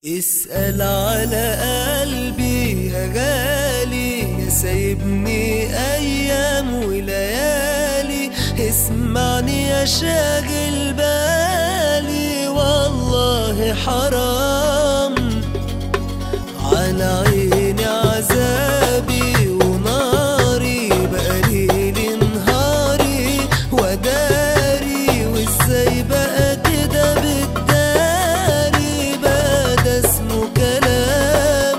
اسأل على قلبي يا غالي يا سايبني أيام وليالي اسمعني يا شاغل بالي والله حرام على عيني عذابي وناري بقليل نهاري وداري وازاي بقى كده بالداري بقى ده اسمه كلام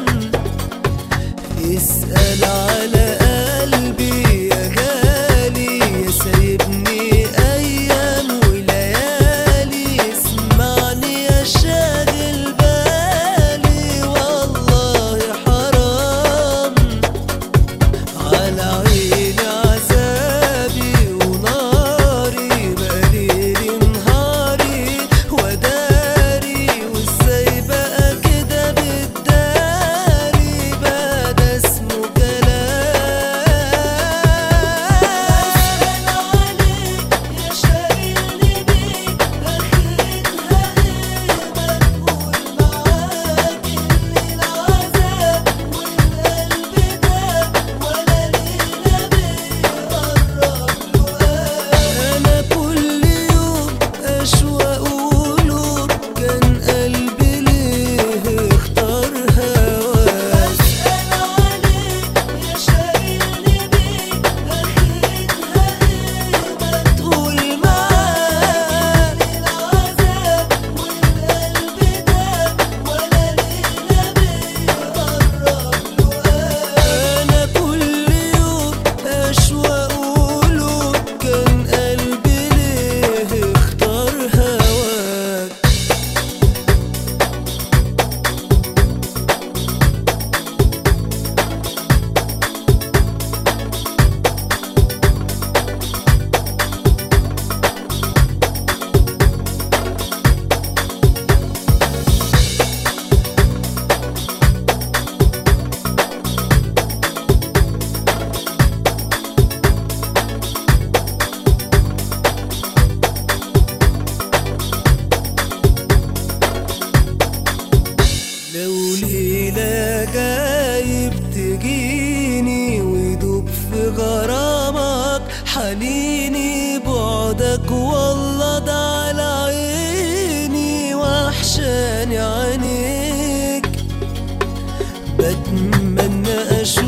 اسأل على قلبي يا غالي يا سايبني أيام وليالي اسمعني يا شاغل بالي والله حرام على عيني عذابي وناري بقليل نهاري وداري وازاي بقى كده بالداري بقى ده اسمه كلام يا شاغلني بيك اخرتها ايه بقول معاك الليل عذاب والقلب داب ولا ليلة بيقرب له انا كل يوم اشواق وقلوب كان قلبي ليه اختار هواك اسال عليك يا شاغلني بيك اخرتها ايه ما تقول معاك العذاب والقلب داب ولا ليلة بيقرب له انا كل يوم اشواق وقلوب كان قلبي ليه اختار هواك لو ليلة جايب تجيني ويدوب في غرامك حنيني بعدك والله ده على عيني وحشاني عينيك بتمنى اشوف